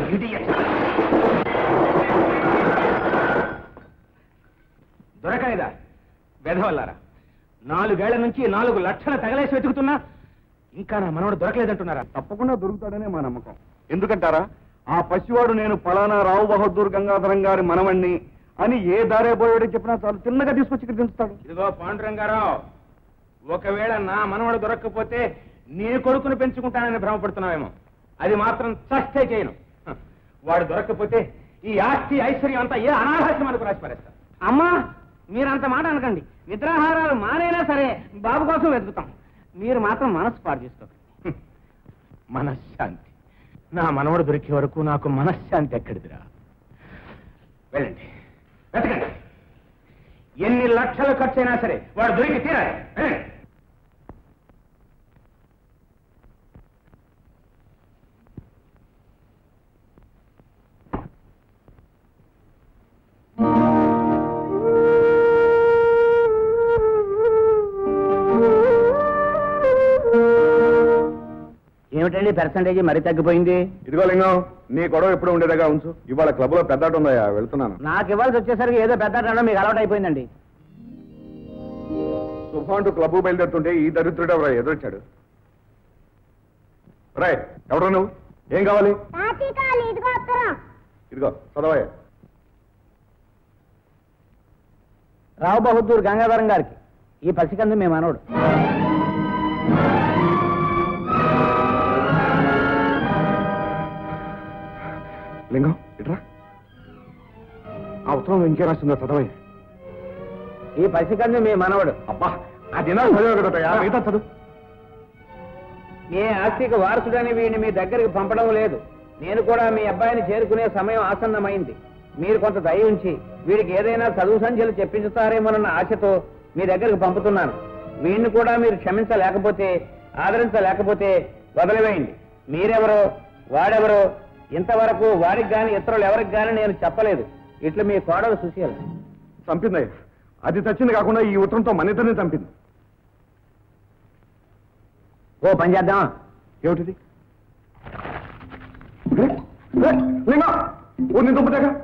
దొరకలేదా వెధవల్లారా నాలుగేళ్ల నుంచి నాలుగు లక్షల తగలేసి వెతుకుతున్నా ఇంకా నా మనవడు దొరకలేదంటున్నారా తప్పకుండా దొరుకుతాడనే మా నమ్మకం ఎందుకంటారా ఆ పసివాడు నేను పలానా రావు బహదూర్ గంగాధరం గారి మనవణ్ణి అని ఏ దారే పోయాడో చెప్పినా చాలు తిన్నగా తీసుకొచ్చి ఇక్కడ దించుతాడు ఇదిగో పాండురంగారావు ఒకవేళ నా మనవడు దొరక్కపోతే నీ కొడుకును పెంచుకుంటానని భ్రమపడుతున్నావేమో అది మాత్రం చస్తే చేయను హ, వాడు దొరక్కపోతే ఈ ఆస్తి ఐశ్వర్యం అంతా ఏ అనాథాశ్రమానికి రాసి పారేస్తా అమ్మా మీరంత మాట అనకండి నిద్రాహారాలు మానైనా సరే బాబు కోసం వెతుకుతాం మీరు మాత్రం మనసు పాడు చేసుకోకండి హ్మ్. మనశ్శాంతి నా మనవడు దొరికే వరకు నాకు మనశ్శాంతి ఎక్కడిదిరా వెళ్ళండి వెతకండి ఎన్ని లక్షలు ఖర్చైనా సరే వాడు దొరికి తీరాలి వెళ్ళండి. ఏమిటండి పర్సంటేజ్ మరీ తగ్గిపోయింది ఇదిగో లింగం నీ గొడవ ఎప్పుడు ఉండేదిగా ఉంచు ఇవాళ క్లబ్ లో పెద్దాట ఉందయ్యా వెళ్తున్నాను నాకు ఇవ్వాల్సి వచ్చేసరికి ఏదో పెద్ద ఆటలో మీకు అలవాటు అయిపోయిందండి శుభం అంటూ క్లబ్ బయలుదేరుతుంటే ఈ దరిద్రుడు ఎవరా ఎదురొచ్చాడు రాయ్ ఎవరు నువ్వు ఏం కావాలి తాతీకాలు ఇదిగో ఉత్తరం ఇదిగో చదవయ్యా రావు బహదూర్ గంగాధరం గారికి ఈ పసికందు మీ మనవడు లింగం ఇట్రా ఆ ఉత్తరం ఇంకే రాసిందో చదవయ్యా ఈ పసికందు మీ మనవడు అబ్బా ఆ దినాలు చదివే కదా మిగతా చదువు ఏ ఆస్తికి వారసుడని వీడిని మీ దగ్గరికి పంపడం లేదు నేను కూడా మీ అబ్బాయిని చేరుకునే సమయం ఆసన్నమైంది మీరు కొంత దయ ఉంచి వీడికి ఏదైనా చదువు సంఖ్యలు చెప్పించుతారేమోనన్న ఆశతో మీ దగ్గరికి పంపుతున్నాను వీడిని కూడా మీరు క్షమించలేకపోతే ఆదరించలేకపోతే వదిలివేయండి మీరెవరో వాడెవరో ఇంతవరకు వాడికి గాని ఇతరులు ఎవరికి గాని నేను చెప్పలేదు ఇట్లా మీ కోడలు సుశీల చంపిందయ్యా అది చచ్చింది కాకుండా ఈ ఉత్తరంతో మన ఇద్దరిని చంపింది ఓ పని చేద్దాం ఏమిటిది ఏ? ఏ? లింగం ఓ నీ దుబ్బ దగ్గర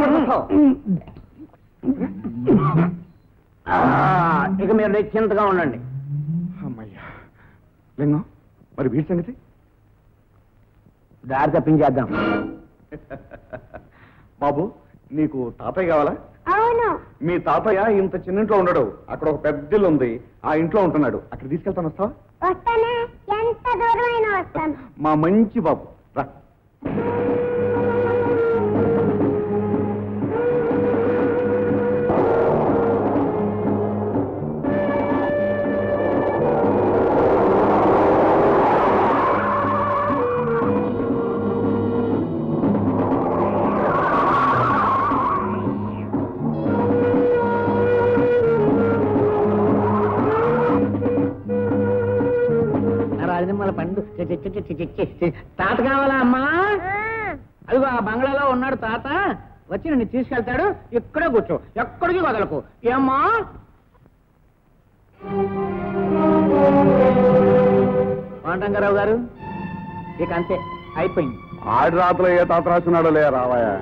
ఆ, ఇక మీరు నిశ్చింతగా ఉండండి అమ్మయ్యా లింగం మరి వీడి సంగతి దారి తప్పించేద్దాం బాబు నీకు తాతయ్య కావాలా అవును మీ తాతయ్య ఇంత చిన్న ఇంట్లో ఉండడు అక్కడ ఒక పెద్ద ఇల్లు ఉంది ఆ ఇంట్లో ఉంటున్నాడు అక్కడ తీసుకెళ్తాను వస్తావా వస్తానే ఎంత దూరమైనా వస్తాను మా మంచి బాబు రా రాజనిమ్మల పండు చి- చి- చి- చి- చి- చి- చి- తాత కావాలా అమ్మా ఆ, అదిగో ఆ బంగ్లాలో ఉన్నాడు తాత వచ్చి నిన్ను తీసుకెళ్తాడు ఇక్కడే కూర్చో ఎక్కడికి వదలకు ఏమ్మా పాండంగారావు గారు ఇక అంతే అయిపోయింది ఆడి రాత్రులు ఏ తాత రాస్తున్నాడో లే రావాయా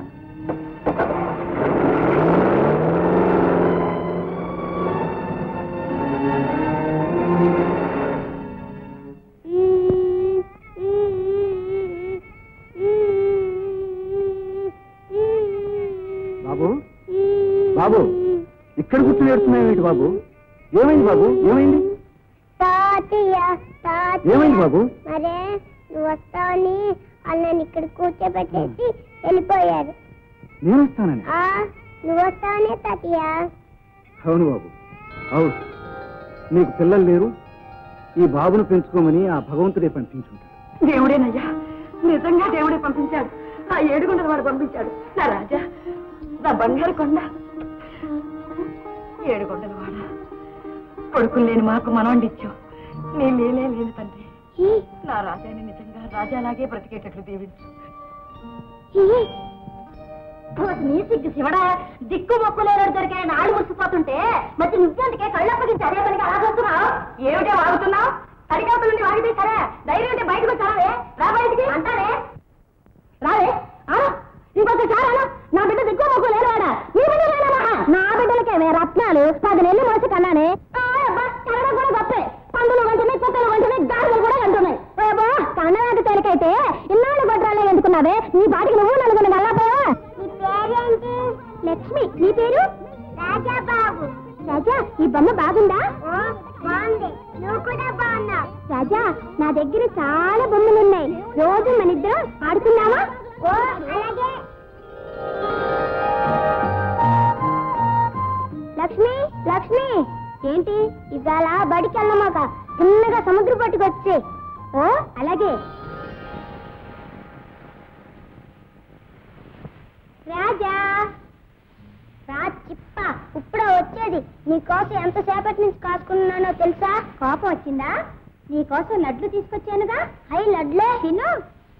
బాబు బాబు ఇక్కడ కూర్చొని ఏడుస్తున్నాయేమిటి బాబు ఏమైంది బాబు ఏమైంది తాతయ్య తాతయ్య ఏమైంది బాబు? మరే నువ్వు వస్తావని అన్నని ఇక్కడ కూర్చోబెట్టేసి వెళ్ళిపోయారు నేను వస్తానని ఆ నువ్వు వస్తావనే తాతయ్య అవును బాబు అవును నీకు పిల్లలు లేరు ఈ బాబును పెంచుకోమని ఆ భగవంతుడే పంపించుంటాడు దేవుడేనయ్యా నిజంగా దేవుడే పంపించాడు ఆ ఏడుగుండల వాడు పంపించాడు నా రాజా నా బంగారు కొండ ఏడుగొండల వాడ కొడుకులు లేని మాకు మనవండిచ్చావు నీ లేలే లేని తండ్రి ఈ, నా రాజాని నిజంగా రాజాలాగే బ్రతికేటట్లు దీవించు ఈ, నీ సిగ్గు శివడా దిక్కు మొక్కు లేనడు దొరికే నాడు మురిసిపోతుంటే మరి నువ్వెందుకే కళ్ళప్పగించి అదే పనికి అలా చూస్తున్నావు ఏమిటే వాగుతున్నావు తడికాపుల నుండి వాగితే సరే ధైర్యం ఉంటే బయటకు వచ్చావే రా బయటికి అంటానే రావే ఆ మాట్లాడుతున్నావే నీ బాటికి నువ్వు నలుగురు వెళ్ళాపోయా నీ పేరేంటి లక్ష్మి నీ పేరు రాజా బాబు రాజా ఈ బొమ్మ బాగుందా బాగుంది నువ్వు కూడా బాగున్నావు రాజా నా దగ్గర చాలా బొమ్మలు ఉన్నాయి రోజు మన ఇద్దరం ఆడుకుందామా ఓ అలాగే లక్ష్మి లక్ష్మి ఏంటి ఇవాళ బడికి వెళ్ళమాక చిన్నగా సముద్ర పట్టుకొచ్చే ఓ అలాగే రాజా రా చిప్ప ఇప్పుడే వచ్చేది నీకోసం ఎంతసేపటి నుంచి కాసుకున్నానో తెలుసా కోపం వచ్చిందా నీకోసం లడ్లు తీసుకొచ్చానుగా హై లడ్లే తిను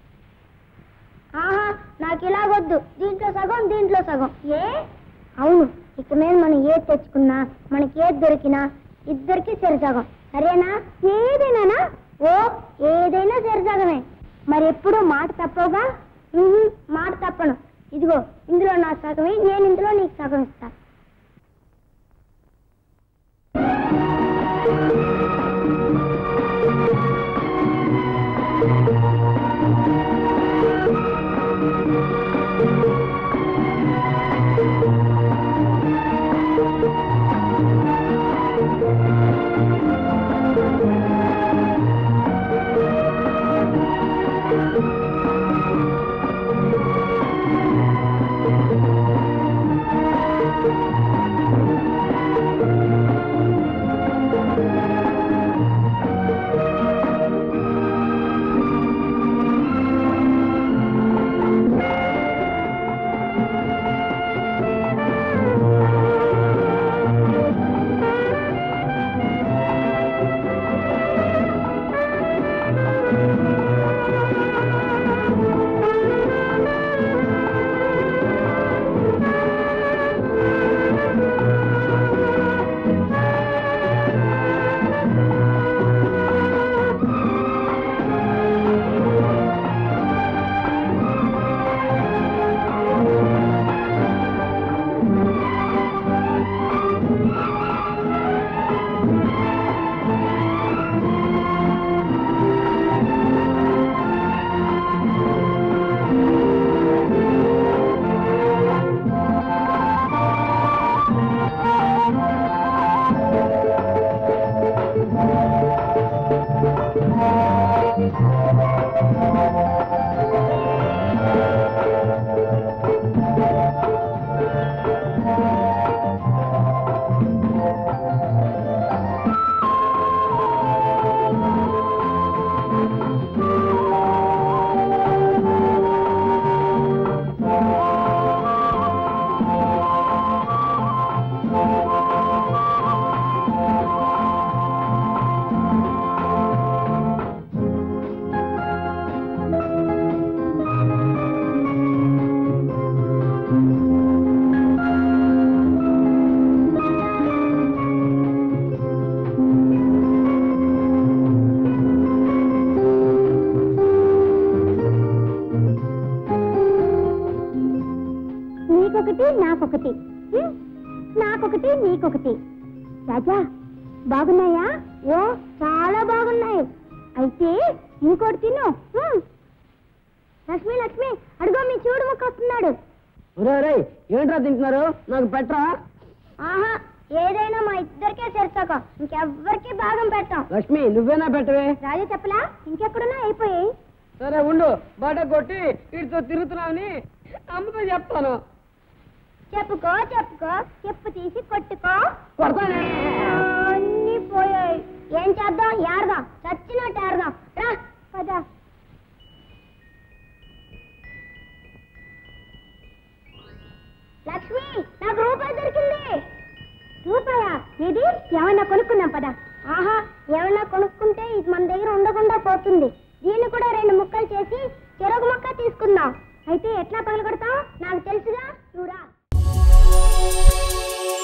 ఆహా నాకు ఇలాగొద్దు దీంట్లో సగం దీంట్లో సగం ఏ అవును ఇక మీద మనం ఏది తెచ్చుకున్నా మనకి ఏది దొరికినా ఇద్దరికి సరిసగం సరేనా ఏదైనా ఓ ఏదైనా సరిసగమే మరి ఎప్పుడు మాట తప్పవుగా ఉహుం, మాట తప్పను ఇదిగో ఇందులో నా సగమే నేను ఇందులో నీకు సగం ఇస్తా నీకొకటి నాకొకటి హ్మ్? నాకొకటి నీకొకటి రాజా బాగున్నాయా ఓ చాలా బాగున్నాయి అయితే ఇంకోటి తిను హ్మ్. లక్ష్మి లక్ష్మి అడుగో మీ చూడు ముక్క వస్తున్నాడు ఏంట్రా తింటున్నారు నాకు పెట్టరా ఆహా ఏదైనా మా ఇద్దరికే సరిసక ఇంకెవ్వరికి భాగం పెట్టాం లక్ష్మి నువ్వేనా పెట్టవే రాజా చెప్పలా ఇంకెక్కడున్నా అయిపోయాయి సరే ఉండు బాట కొట్టి వీటితో తిరుగుతున్నావని అమ్మతో చెప్తాను చెప్పుకో చెప్పుకో చెప్పు తీసి కొట్టుకో కొడతానే అన్ని పోయాయి ఏం చేద్దాం ఏడదాం చచ్చినట్టు ఏడదాం రా పద లక్ష్మి నాకు రూపాయి దొరికింది రూపాయా ఏది ఏమన్నా కొనుక్కుందాం పద ఆహా ఏమన్నా కొనుక్కుంటే ఇది మన దగ్గర ఉండకుండా పోతుంది దీన్ని కూడా రెండు ముక్కలు చేసి చెరుకు ముక్క తీసుకుందాం అయితే ఎట్లా పగలగొడతాం నాకు తెలుసుగా నువ్వు రా